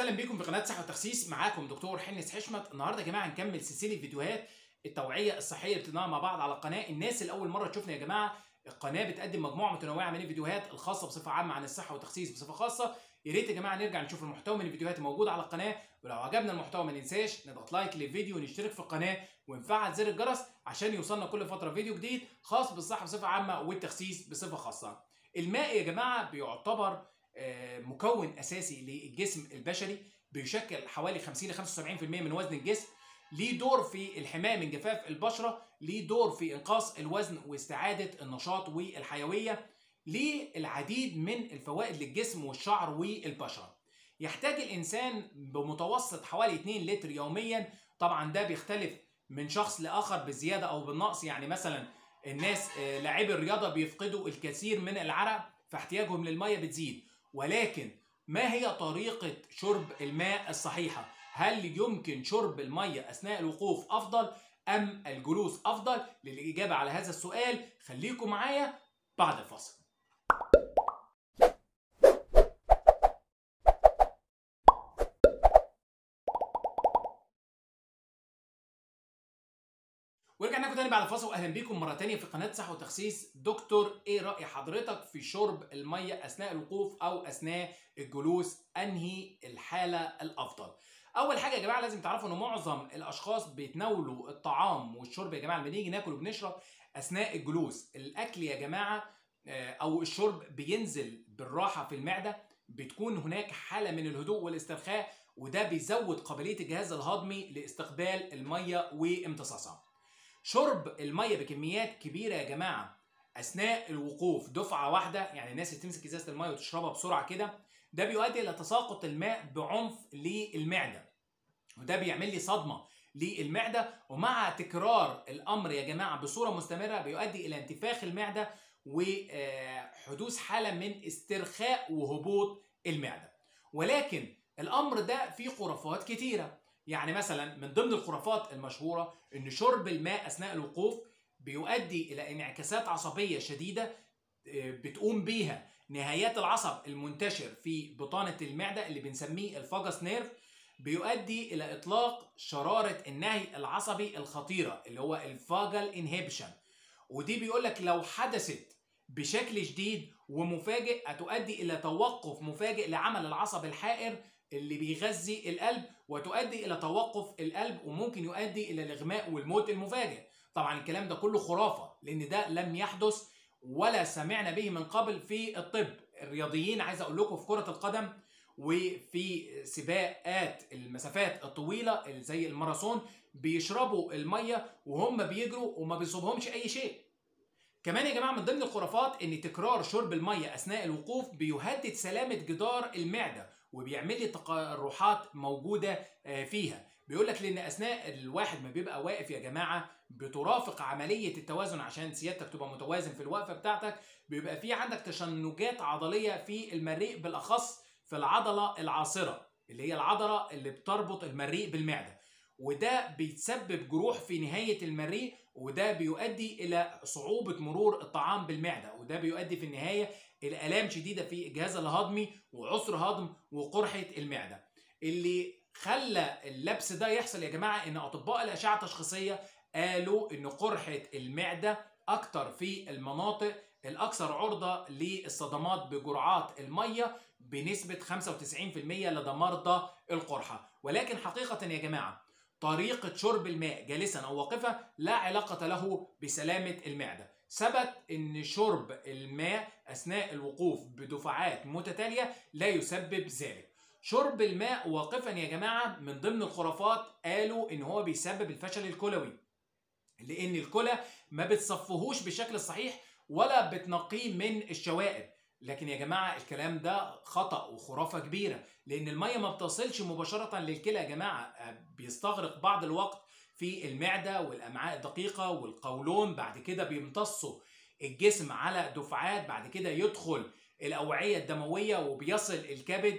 وسهلا بكم في قناه صحه وتخسيس معاكم دكتور حنس حشمت النهارده يا جماعه هنكمل سلسله فيديوهات التوعيه الصحيه اللي بتنوع مع بعض على القناه الناس اللي اول مره تشوفنا يا جماعه القناه بتقدم مجموعه متنوعه من الفيديوهات الخاصه بصفه عامه عن الصحه والتخسيس بصفه خاصه يا ريت يا جماعه نرجع نشوف المحتوى من الفيديوهات الموجوده على القناه ولو عجبنا المحتوى ما ننساش نضغط لايك للفيديو ونشترك في القناه ونفعل زر الجرس عشان يوصلنا كل فتره فيديو جديد خاص بالصحه بصفه عامه والتخسيس بصفه خاصه الماء يا جماعه بيعتبر آه، مكون اساسي للجسم البشري بيشكل حوالي 50 ل 75% من وزن الجسم ليه دور في الحمايه من جفاف البشره ليه دور في انقاص الوزن واستعاده النشاط والحيويه ليه العديد من الفوائد للجسم والشعر والبشره يحتاج الانسان بمتوسط حوالي 2 لتر يوميا طبعا ده بيختلف من شخص لاخر بالزياده او بالنقص يعني مثلا الناس آه، لاعبي الرياضه بيفقدوا الكثير من العرق فاحتياجهم للميه بتزيد ولكن ما هي طريقة شرب الماء الصحيحة؟ هل يمكن شرب المية أثناء الوقوف أفضل أم الجلوس أفضل؟ للإجابة على هذا السؤال خليكم معايا بعد الفاصل. ورجعنا لكم تاني بعد الفاصل واهلا بيكم مره تانية في قناه صحه وتخسيس دكتور ايه راي حضرتك في شرب الميه اثناء الوقوف او اثناء الجلوس انهي الحاله الافضل اول حاجه يا جماعه لازم تعرفوا ان معظم الاشخاص بيتناولوا الطعام والشرب يا جماعه لما نيجي ناكل وبنشرب اثناء الجلوس الاكل يا جماعه آه، او الشرب بينزل بالراحه في المعده بتكون هناك حاله من الهدوء والاسترخاء وده بيزود قابليه الجهاز الهضمي لاستقبال الميه وامتصاصها شرب الميه بكميات كبيره يا جماعه اثناء الوقوف دفعه واحده يعني الناس اللي تمسك ازازه الميه وتشربها بسرعه كده ده بيؤدي الى تساقط الماء بعنف للمعده وده بيعمل لي صدمه للمعده ومع تكرار الامر يا جماعه بصوره مستمره بيؤدي الى انتفاخ المعده وحدوث حاله من استرخاء وهبوط المعده ولكن الامر ده فيه خرافات كتيره يعني مثلا من ضمن الخرافات المشهوره ان شرب الماء اثناء الوقوف بيؤدي الى انعكاسات عصبيه شديده آه، بتقوم بيها نهايات العصب المنتشر في بطانه المعده اللي بنسميه الفاجس نيرف بيؤدي الى اطلاق شراره النهي العصبي الخطيره اللي هو الفاجل انهبيشن ودي بيقول لك لو حدثت بشكل شديد ومفاجئ هتؤدي الى توقف مفاجئ لعمل العصب الحائر اللي بيغذي القلب وتؤدي الى توقف القلب وممكن يؤدي الى الاغماء والموت المفاجئ طبعا الكلام ده كله خرافه لان ده لم يحدث ولا سمعنا به من قبل في الطب الرياضيين عايز اقول لكم في كره القدم وفي سباقات المسافات الطويله زي الماراثون بيشربوا الميه وهم بيجروا وما بيصيبهمش اي شيء كمان يا جماعه من ضمن الخرافات ان تكرار شرب الميه اثناء الوقوف بيهدد سلامه جدار المعده وبيعمل لي تقرحات موجوده آه، فيها بيقول لك لان اثناء الواحد ما بيبقى واقف يا جماعه بترافق عمليه التوازن عشان سيادتك تبقى متوازن في الوقفه بتاعتك بيبقى في عندك تشنجات عضليه في المريء بالاخص في العضله العاصره اللي هي العضله اللي بتربط المريء بالمعده وده بيتسبب جروح في نهايه المريء وده بيؤدي الى صعوبه مرور الطعام بالمعده وده بيؤدي في النهايه الى الام شديده في الجهاز الهضمي وعسر هضم وقرحه المعده اللي خلى اللبس ده يحصل يا جماعه ان اطباء الاشعه التشخيصيه قالوا ان قرحه المعده اكتر في المناطق الاكثر عرضه للصدمات بجرعات الميه بنسبه 95% لدى مرضى القرحه ولكن حقيقه يا جماعه طريقه شرب الماء جالسا او واقفا لا علاقه له بسلامه المعده ثبت ان شرب الماء اثناء الوقوف بدفعات متتاليه لا يسبب ذلك شرب الماء واقفا يا جماعه من ضمن الخرافات قالوا ان هو بيسبب الفشل الكلوي لان الكلى ما بتصفهوش بالشكل الصحيح ولا بتنقيه من الشوائب لكن يا جماعه الكلام ده خطا وخرافه كبيره لان الميه ما بتصلش مباشره للكلى يا جماعه بيستغرق بعض الوقت في المعده والامعاء الدقيقه والقولون بعد كده بيمتصوا الجسم على دفعات بعد كده يدخل الاوعيه الدمويه وبيصل الكبد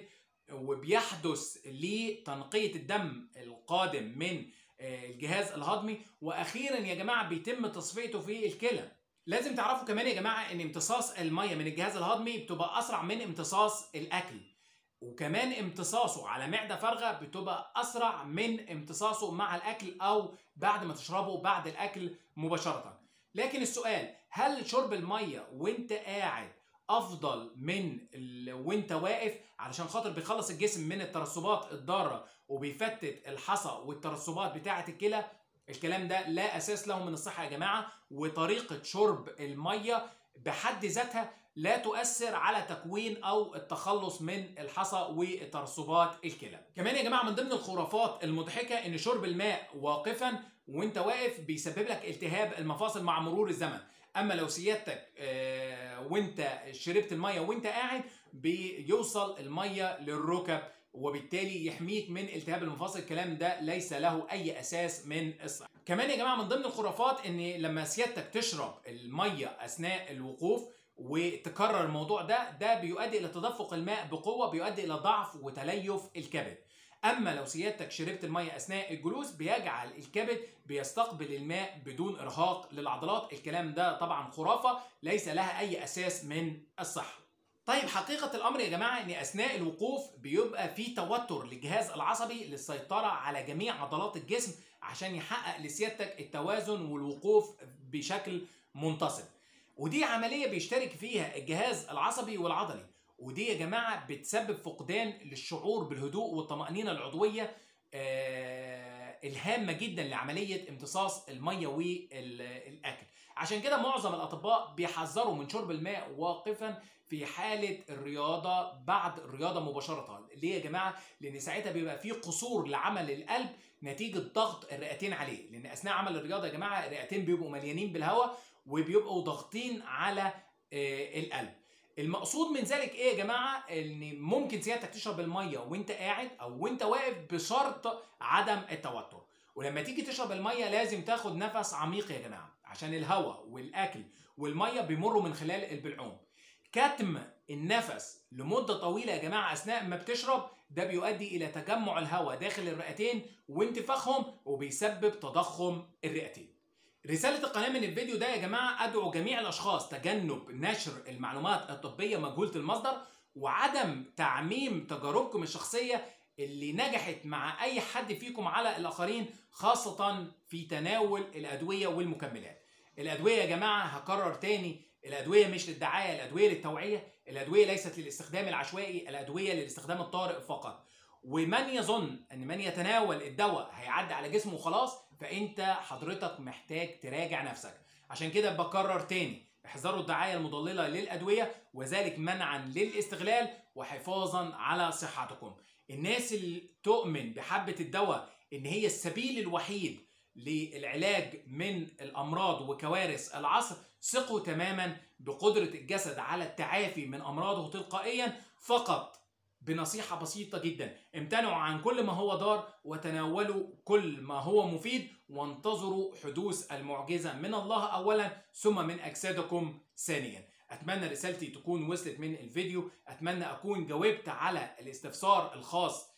وبيحدث لتنقيه الدم القادم من آه، الجهاز الهضمي واخيرا يا جماعه بيتم تصفيته في الكلى لازم تعرفوا كمان يا جماعه ان امتصاص الميه من الجهاز الهضمي بتبقى اسرع من امتصاص الاكل وكمان امتصاصه على معدة فارغة بتبقى أسرع من امتصاصه مع الأكل أو بعد ما تشربه بعد الأكل مباشرة لكن السؤال هل شرب المية وانت قاعد افضل من ال... وانت واقف علشان خاطر بيخلص الجسم من الترسبات الضاره وبيفتت الحصى والترسبات بتاعه الكلى الكلام ده لا اساس له من الصحه يا جماعه وطريقه شرب الميه بحد ذاتها لا تؤثر على تكوين او التخلص من الحصى وترسبات الكلى. كمان يا جماعه من ضمن الخرافات المضحكه ان شرب الماء واقفا وانت واقف بيسبب لك التهاب المفاصل مع مرور الزمن. اما لو سيادتك آه وانت شربت الميه وانت قاعد بيوصل الميه للركب وبالتالي يحميك من التهاب المفاصل الكلام ده ليس له اي اساس من الصحه كمان يا جماعه من ضمن الخرافات ان لما سيادتك تشرب الميه اثناء الوقوف وتكرر الموضوع ده ده بيؤدي الى تدفق الماء بقوه بيؤدي الى ضعف وتليف الكبد اما لو سيادتك شربت الميه اثناء الجلوس بيجعل الكبد بيستقبل الماء بدون ارهاق للعضلات الكلام ده طبعا خرافه ليس لها اي اساس من الصحه طيب حقيقة الأمر يا جماعة إن أثناء الوقوف بيبقى في توتر للجهاز العصبي للسيطرة على جميع عضلات الجسم عشان يحقق لسيادتك التوازن والوقوف بشكل منتصب. ودي عملية بيشترك فيها الجهاز العصبي والعضلي ودي يا جماعة بتسبب فقدان للشعور بالهدوء والطمأنينة العضوية آه الهامة جدا لعملية امتصاص المية والأكل عشان كده معظم الأطباء بيحذروا من شرب الماء واقفا في حالة الرياضة بعد الرياضة مباشرة ليه يا جماعة؟ لأن ساعتها بيبقى في قصور لعمل القلب نتيجة ضغط الرئتين عليه لأن أثناء عمل الرياضة يا جماعة الرئتين بيبقوا مليانين بالهواء وبيبقوا ضاغطين على آه القلب المقصود من ذلك ايه يا جماعه ان ممكن سيادتك تشرب الميه وانت قاعد او وانت واقف بشرط عدم التوتر ولما تيجي تشرب الميه لازم تاخد نفس عميق يا جماعه عشان الهواء والاكل والميه بيمروا من خلال البلعوم كتم النفس لمده طويله يا جماعه اثناء ما بتشرب ده بيؤدي الى تجمع الهواء داخل الرئتين وانتفاخهم وبيسبب تضخم الرئتين رسالة القناة من الفيديو ده يا جماعة أدعو جميع الأشخاص تجنب نشر المعلومات الطبية مجهولة المصدر وعدم تعميم تجاربكم الشخصية اللي نجحت مع أي حد فيكم على الآخرين خاصة في تناول الأدوية والمكملات. الأدوية يا جماعة هكرر تاني الأدوية مش للدعاية، الأدوية للتوعية، الأدوية ليست للاستخدام العشوائي، الأدوية للاستخدام الطارئ فقط. ومن يظن ان من يتناول الدواء هيعدي على جسمه وخلاص فانت حضرتك محتاج تراجع نفسك عشان كده بكرر تاني احذروا الدعاية المضللة للأدوية وذلك منعا للاستغلال وحفاظا على صحتكم الناس اللي تؤمن بحبة الدواء ان هي السبيل الوحيد للعلاج من الأمراض وكوارث العصر ثقوا تماما بقدرة الجسد على التعافي من أمراضه تلقائيا فقط بنصيحة بسيطة جدا امتنعوا عن كل ما هو ضار وتناولوا كل ما هو مفيد وانتظروا حدوث المعجزة من الله أولا ثم من أجسادكم ثانيا أتمنى رسالتي تكون وصلت من الفيديو أتمنى أكون جاوبت على الاستفسار الخاص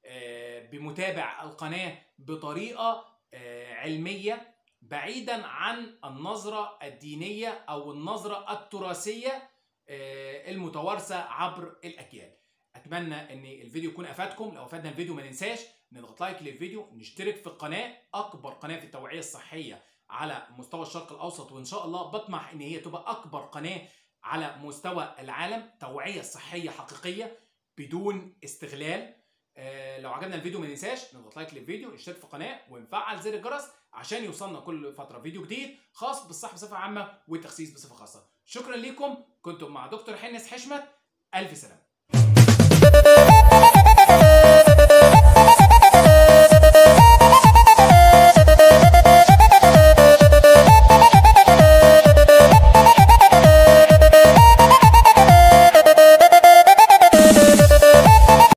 بمتابع القناة بطريقة علمية بعيدا عن النظرة الدينية أو النظرة التراثية المتوارثة عبر الأجيال اتمنى ان الفيديو يكون افادكم لو افادنا الفيديو ما ننساش نضغط لايك للفيديو نشترك في القناه اكبر قناه في التوعيه الصحيه على مستوى الشرق الاوسط وان شاء الله بطمح ان هي تبقى اكبر قناه على مستوى العالم توعيه صحيه حقيقيه بدون استغلال آه لو عجبنا الفيديو ما ننساش نضغط لايك للفيديو نشترك في القناه ونفعل زر الجرس عشان يوصلنا كل فتره فيديو جديد خاص بالصحه بصفه عامه والتخسيس بصفه خاصه شكرا لكم كنتم مع دكتور حنس حشمت الف سلامه